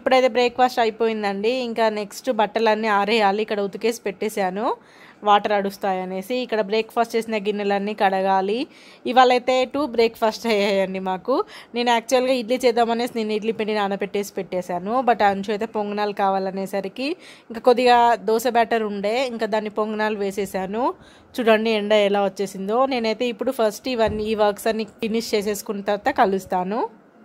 ఇప్పుడైతే బ్రేక్ఫాస్ట్ అయిపోయిందండి ఇంకా నెక్స్ట్ బట్టలన్నీ ఆరేయాలి ఇక్కడ ఉతికేసి పెట్టేశాను వాటర్ అడుస్తాయి అనేసి ఇక్కడ బ్రేక్ఫాస్ట్ చేసిన గిన్నెలన్నీ కడగాలి ఇవాళ అయితే టూ బ్రేక్ఫాస్ట్ అయ్యాయండి మాకు నేను యాక్చువల్గా ఇడ్లీ చేద్దామనేసి నేను ఇడ్లీ పిండి నానబెట్టేసి పెట్టేశాను బట్ అంచు అయితే పొంగనాలు కావాలనేసరికి ఇంకా కొద్దిగా దోశ బ్యాటర్ ఉండే ఇంకా దాన్ని పొంగనాలు వేసేసాను చూడండి ఎండ ఎలా వచ్చేసిందో నేనైతే ఇప్పుడు ఫస్ట్ ఇవన్నీ ఈ వర్క్స్ అన్ని ఫినిష్ చేసేసుకున్న తర్వాత కలుస్తాను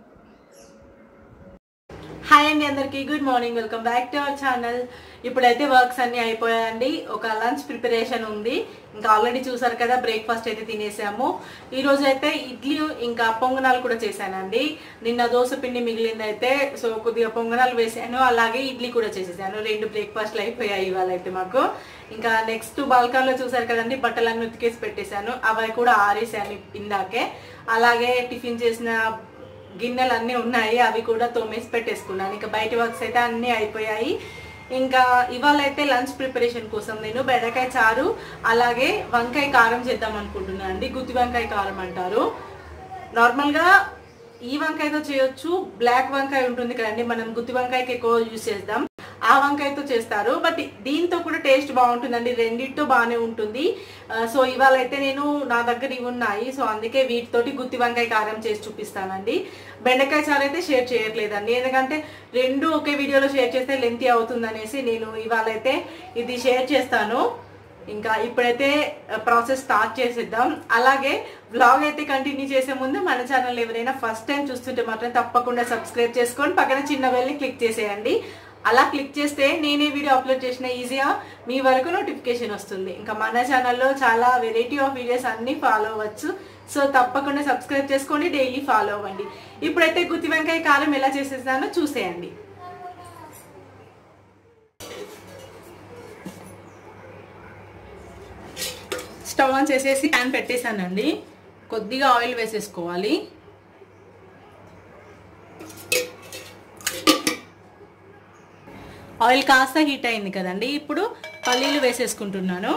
హాయ్ అండి అందరికీ good morning welcome back to our channel ఇప్పుడైతే వర్క్స్ అన్ని అయిపోయాయండి ఒక లంచ్ ప్రిపరేషన్ ఉంది ఇంకా ఆల్రెడీ చూసారు కదా బ్రేక్ఫాస్ట్ అయితే తినేసాము ఈ రోజు అయితే ఇడ్లీ ఇంకా పొంగనాలు కూడా చేశానండి నిన్న దోశ పిండి మిగిలింది అయితే సో కొద్దిగా పొంగనాలు వేసాను అలాగే ఇడ్లీ కూడా చేసేసాను రెండు బ్రేక్ఫాస్ట్లు అయిపోయాయి ఇవాళ అయితే మాకు ఇంకా నెక్స్ట్ బాల్కాన్లో చూసారు కదండి బట్టలన్నీ ఉతికేసి పెట్టేశాను అవి కూడా ఆరేసాను ఇందాకే అలాగే టిఫిన్ చేసిన గిన్నెలు అన్నీ ఉన్నాయి అవి కూడా తోమేసి పెట్టేసుకున్నాను ఇంకా బయట వర్క్స్ అయితే అన్నీ అయిపోయాయి ఇంకా ఇవాళ అయితే లంచ్ ప్రిపరేషన్ కోసం నేను బెండకాయ చారు అలాగే వంకాయ కారం చేద్దాం అనుకుంటున్నాను అండి గుత్తి వంకాయ కారం అంటారు నార్మల్గా ఈ వంకాయతో చేయొచ్చు బ్లాక్ వంకాయ ఉంటుంది కదండి మనం గుత్తి వంకాయకి ఎక్కువ యూజ్ చేద్దాం ఆ వంకాయతో చేస్తారు బట్ దీంతో కూడా టేస్ట్ బాగుంటుందండి రెండిటితో బాగానే ఉంటుంది ఆ, సో ఇవాళ అయితే నేను నా దగ్గర ఇవి ఉన్నాయి సో అందుకే వీటితోటి గుత్తి వంకాయ కారం చేసి చూపిస్తానండి బెండకాయ చారు అయితే షేర్ చేయట్లేదండి ఎందుకంటే రెండు ఒకే వీడియోలో షేర్ చేస్తే లెంతీ అవుతుంది అనేసి నేను ఇవాళ అయితే ఇది షేర్ చేస్తాను ఇంకా ఇప్పుడైతే ప్రాసెస్ స్టార్ట్ చేసేద్దాం అలాగే బ్లాగ్ అయితే కంటిన్యూ చేసే ముందు మన ఛానల్ ఎవరైనా ఫస్ట్ టైం చూస్తుంటే మాత్రం తప్పకుండా సబ్స్క్రైబ్ చేసుకొని పక్కన చిన్న వెళ్ళి క్లిక్ చేసేయండి అలా క్లిక్ చేస్తే నేనే వీడియో అప్లోడ్ చేసిన ఈజీగా మీ వరకు నోటిఫికేషన్ వస్తుంది ఇంకా మన ఛానల్లో చాలా వెరైటీ ఆఫ్ వీడియోస్ అన్ని ఫాలో అవ్వచ్చు సో తప్పకుండా సబ్స్క్రైబ్ చేసుకొని డైలీ ఫాలో అవ్వండి ఇప్పుడైతే గుత్తి వంకాయ కారం ఎలా చేసేసానో చూసేయండి స్టవ్ ఆన్ చేసేసి ప్యాన్ పెట్టేశానండి కొద్దిగా ఆయిల్ వేసేసుకోవాలి ఆయిల్ కాస్త హీట్ అయింది కదండి ఇప్పుడు పల్లీలు వేసేసుకుంటున్నాను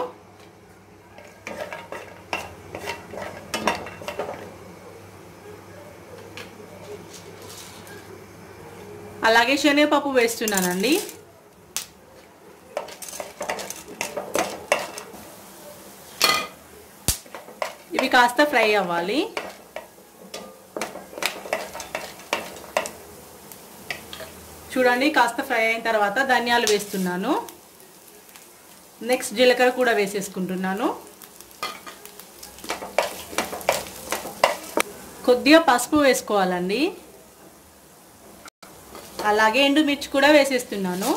అలాగే శనగపప్పు వేస్తున్నానండి ఇవి కాస్త ఫ్రై అవ్వాలి చూడండి కాస్త ఫ్రై అయిన తర్వాత ధనియాలు వేస్తున్నాను నెక్స్ట్ జీలకర్ర కూడా వేసేసుకుంటున్నాను కొద్దిగా పసుపు వేసుకోవాలండి అలాగే ఎండుమిర్చి కూడా వేసేస్తున్నాను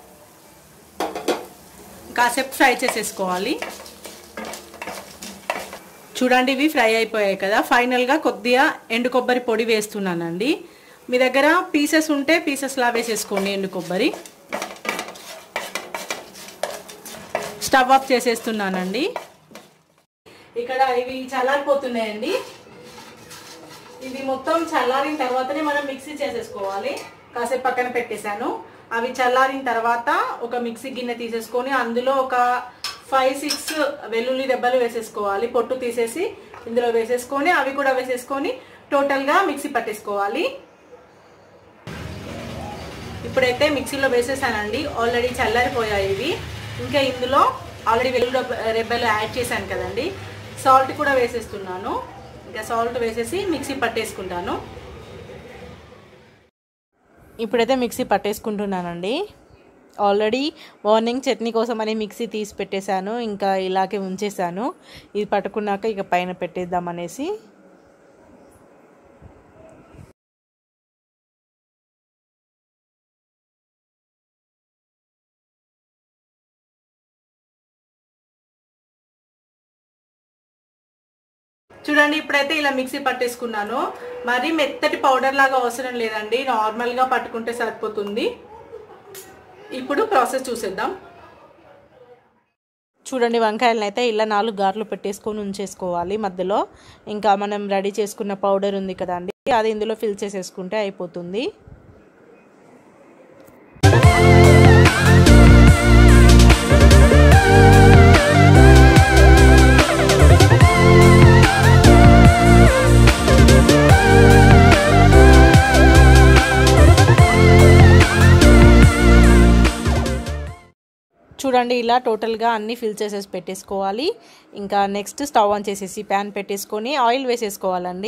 కాసేపు ఫ్రై చేసేసుకోవాలి చూడండి ఇవి ఫ్రై అయిపోయాయి కదా ఫైనల్గా కొద్దిగా ఎండు కొబ్బరి పొడి వేస్తున్నానండి మీ దగ్గర పీసెస్ ఉంటే పీసెస్లా వేసేసుకోండి ఎండు కొబ్బరి స్టవ్ ఆఫ్ చేసేస్తున్నానండి ఇక్కడ ఇవి చల్లారిపోతున్నాయండి ఇవి మొత్తం చల్లారిన తర్వాతనే మనం మిక్సీ చేసేసుకోవాలి కాసేపు పక్కన పెట్టేశాను అవి చల్లారిన తర్వాత ఒక మిక్సీ గిన్నె తీసేసుకొని అందులో ఒక ఫైవ్ సిక్స్ వెల్లుల్లి దెబ్బలు వేసేసుకోవాలి పొట్టు తీసేసి ఇందులో వేసేసుకొని అవి కూడా వేసేసుకొని టోటల్గా మిక్సీ పట్టేసుకోవాలి ఇప్పుడైతే మిక్సీలో వేసేసానండి ఆల్రెడీ చల్లారిపోయాయి ఇవి ఇంకా ఇందులో ఆల్రెడీ వెల్లుల్లి రెబ్బలు యాడ్ చేశాను కదండి సాల్ట్ కూడా వేసేస్తున్నాను ఇంకా సాల్ట్ వేసేసి మిక్సీ పట్టేసుకుంటాను ఇప్పుడైతే మిక్సీ పట్టేసుకుంటున్నానండి ఆల్రెడీ మార్నింగ్ చట్నీ కోసం అని మిక్సీ తీసి పెట్టేశాను ఇంకా ఇలాగే ఉంచేసాను ఇది పట్టుకున్నాక ఇక పైన పెట్టేద్దాం అనేసి చూడండి ఇప్పుడైతే ఇలా మిక్సీ పట్టేసుకున్నాను మరి మెత్తటి పౌడర్ లాగా అవసరం లేదండి నార్మల్గా పట్టుకుంటే సరిపోతుంది ఇప్పుడు ప్రాసెస్ చూసేద్దాం చూడండి వంకాయలను అయితే ఇలా నాలుగు గార్లు పెట్టేసుకొని ఉంచేసుకోవాలి మధ్యలో ఇంకా మనం రెడీ చేసుకున్న పౌడర్ ఉంది కదండి అది ఇందులో ఫిల్ చేసేసుకుంటే అయిపోతుంది చూడండి ఇలా టోటల్గా అన్నీ ఫిల్ చేసేసి పెట్టేసుకోవాలి ఇంకా నెక్స్ట్ స్టవ్ ఆన్ చేసేసి ప్యాన్ పెట్టేసుకొని ఆయిల్ వేసేసుకోవాలండి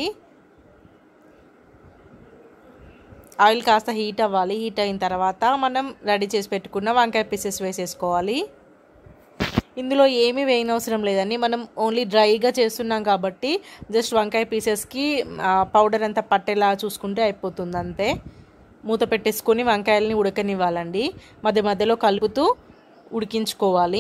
ఆయిల్ కాస్త హీట్ అవ్వాలి హీట్ అయిన తర్వాత మనం రెడీ చేసి పెట్టుకున్న వంకాయ పీసెస్ వేసేసుకోవాలి ఇందులో ఏమీ వేయనవసరం లేదండి మనం ఓన్లీ డ్రైగా చేస్తున్నాం కాబట్టి జస్ట్ వంకాయ పీసెస్కి పౌడర్ అంతా పట్టేలా చూసుకుంటే అయిపోతుంది అంతే మూత పెట్టేసుకొని వంకాయలని ఉడకనివ్వాలండి మధ్య మధ్యలో కలుపుతూ ఉడికించుకోవాలి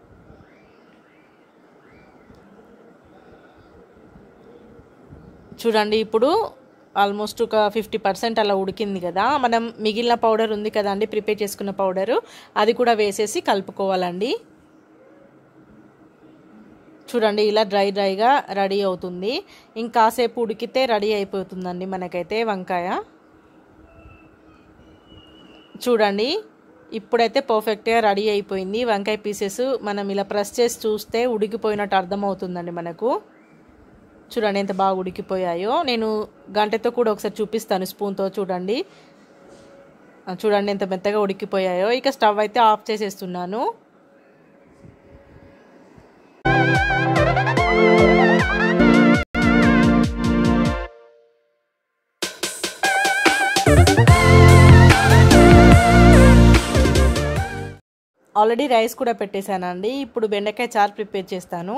చూడండి ఇప్పుడు ఆల్మోస్ట్ ఒక ఫిఫ్టీ పర్సెంట్ అలా ఉడికింది కదా మనం మిగిలిన పౌడర్ ఉంది కదండి ప్రిపేర్ చేసుకున్న పౌడరు అది కూడా వేసేసి కలుపుకోవాలండి చూడండి ఇలా డ్రై డ్రైగా రెడీ అవుతుంది ఇంకాసేపు ఉడికితే రెడీ అయిపోతుందండి మనకైతే వంకాయ చూడండి ఇప్పుడైతే పర్ఫెక్ట్గా రెడీ అయిపోయింది వంకాయ పీసెస్ మనం ఇలా ప్రెస్ చేసి చూస్తే ఉడికిపోయినట్టు అర్థమవుతుందండి మనకు చూడండి ఎంత బాగా ఉడికిపోయాయో నేను గంటతో కూడా ఒకసారి చూపిస్తాను స్పూన్తో చూడండి చూడండి ఎంత మెత్తగా ఉడికిపోయాయో ఇక స్టవ్ అయితే ఆఫ్ చేసేస్తున్నాను ఆల్రెడీ రైస్ కూడా పెట్టేశానండి ఇప్పుడు బెండకాయ చారు ప్రిపేర్ చేస్తాను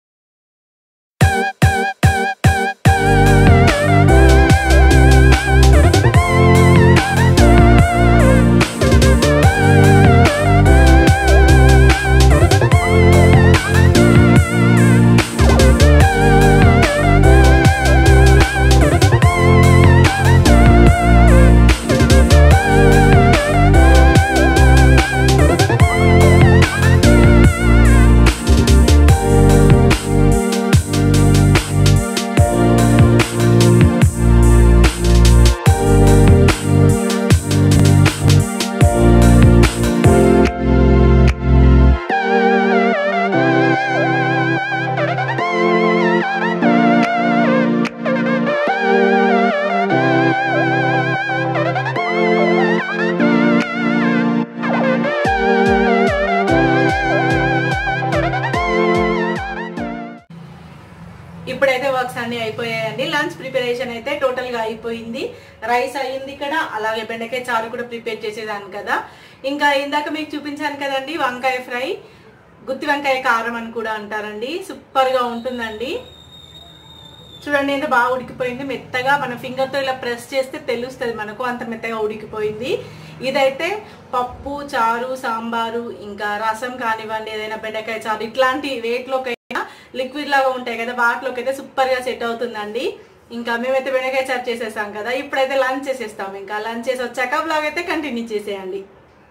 ఇప్పుడైతే వర్క్స్ అన్ని అయిపోయాయండి లంచ్ ప్రిపరేషన్ అయితే టోటల్ గా అయిపోయింది రైస్ అయ్యింది ఇక్కడ అలాగే బెండకాయ చారు కూడా ప్రిపేర్ చేసేదాన్ని కదా ఇంకా ఇందాక మీకు చూపించాను కదండి వంకాయ ఫ్రై గుత్తి వంకాయ కారం అని కూడా అంటారండి సూపర్ గా ఉంటుందండి చూడండి ఎంత బాగా ఉడికిపోయింది మెత్తగా మన ఫింగర్తో ఇలా ప్రెస్ చేస్తే తెలుస్తుంది మనకు అంత మెత్తగా ఉడికిపోయింది ఇదైతే పప్పు చారు సాంబారు ఇంకా రసం కానివ్వండి ఏదైనా బెండకాయ చారు ఇట్లాంటి వేట్లోకైనా లిక్విడ్ లాగా ఉంటాయి కదా వాటిలోకి అయితే సూపర్ గా సెట్ అవుతుందండి ఇంకా మేమైతే బెండకాయ చారు చేసేసాం కదా ఇప్పుడైతే లంచ్ చేసేస్తాం ఇంకా లంచ్ చేసి వచ్చాక బ్లాగ్ అయితే కంటిన్యూ చేసేయండి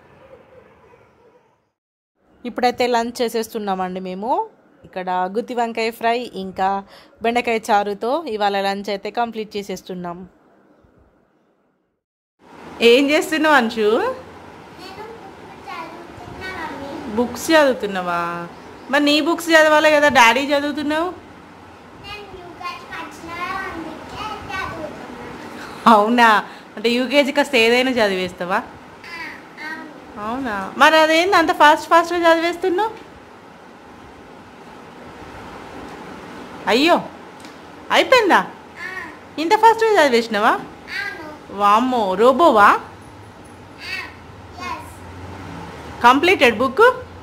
ఇప్పుడైతే లంచ్ చేసేస్తున్నామండి మేము ఇక్కడ గుత్తి వంకాయ ఫ్రై ఇంకా బెండకాయ చారుతో ఇవాళ లంచ్ అయితే కంప్లీట్ చేసేస్తున్నాం ఏం చేస్తున్నావు అంశు బుక్స్ చదువుతున్నావా మరి నీ బుక్స్ చదవాలి కదా డాడీ చదువుతున్నావు అవునా అంటే యూకేజీ కాస్త ఏదైనా చదివేస్తావా అవునా మరి అదేంది అంత ఫాస్ట్ ఫాస్ట్గా చదివేస్తున్నావు అయ్యో అయిపోయిందా ఇంత ఫాస్ట్గా చదివేసినావా వామ్మో రోబోవా కంప్లీటెడ్ బుక్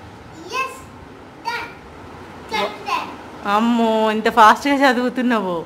అమ్మో ఇంత ఫాస్ట్గా చదువుతున్నావు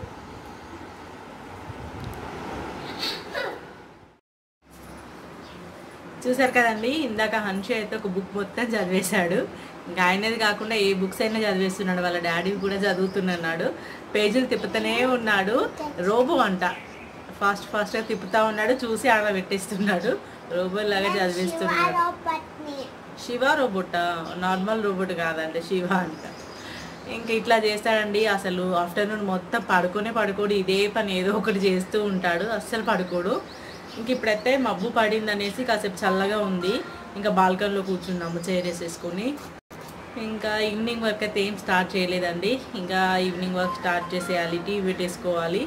చూసారు కదండి ఇందాక హన్షి అయితే ఒక బుక్ మొత్తం చదివేశాడు ఇంకా ఆయనది కాకుండా ఏ బుక్స్ అయినా చదివేస్తున్నాడు వాళ్ళ డాడీ కూడా చదువుతున్నాడు పేజీలు తిప్పుతూనే ఉన్నాడు రోబో అంట ఫాస్ట్ ఫాస్ట్గా తిప్పుతా ఉన్నాడు చూసి ఆడ పెట్టేస్తున్నాడు రోబో లాగా చదివిస్తున్నాడు శివ రోబోట నార్మల్ రోబోట్ కాదండి శివ అంట ఇంకా ఇట్లా చేస్తాడండి అసలు ఆఫ్టర్నూన్ మొత్తం పడుకునే పడుకోడు ఇదే పని ఏదో ఒకటి చేస్తూ ఉంటాడు అస్సలు పడుకోడు ఇంక ఇప్పుడైతే మబ్బు పడింది అనేసి కాసేపు చల్లగా ఉంది ఇంకా బాల్కనీలో కూర్చున్నాము చైర్ వేసేసుకొని ఇంకా ఈవినింగ్ వర్క్ అయితే ఏం స్టార్ట్ చేయలేదండి ఇంకా ఈవినింగ్ వర్క్ స్టార్ట్ చేసేయాలి టీ పెట్టేసుకోవాలి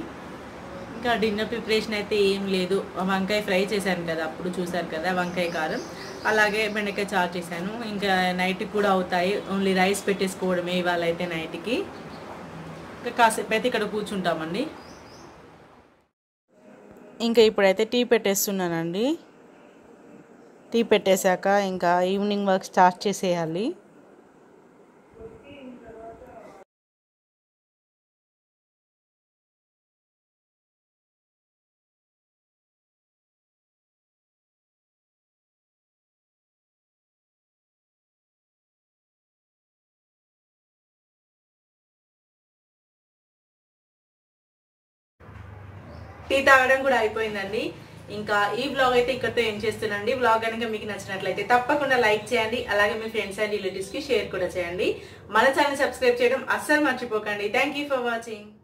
ఇంకా డిన్నర్ ప్రిపరేషన్ అయితే ఏం లేదు వంకాయ ఫ్రై చేశాను కదా అప్పుడు చూశారు కదా వంకాయ కారం అలాగే బెండకాయ చారు చేశాను ఇంకా నైట్కి కూడా అవుతాయి ఓన్లీ రైస్ పెట్టేసుకోవడమే ఇవాళ అయితే నైట్కి ఇంకా కాసేపు అయితే ఇక్కడ కూర్చుంటామండి ఇంకా ఇప్పుడైతే టీ పెట్టేస్తున్నానండి టీ పెట్టేశాక ఇంకా ఈవినింగ్ వర్క్ స్టార్ట్ చేసేయాలి టీ తాగడం కూడా అయిపోయిందండి ఇంకా ఈ బ్లాగ్ అయితే ఇక్కడితో ఏం చేస్తున్నాండి బ్లాగ్ కనుక మీకు నచ్చినట్లయితే తప్పకుండా లైక్ చేయండి అలాగే మీ ఫ్రెండ్స్ అండ్ రిలేటివ్స్ కి షేర్ కూడా చేయండి మన ఛానల్ సబ్స్క్రైబ్ చేయడం అస్సలు మర్చిపోకండి థ్యాంక్ యూ ఫర్ వాచింగ్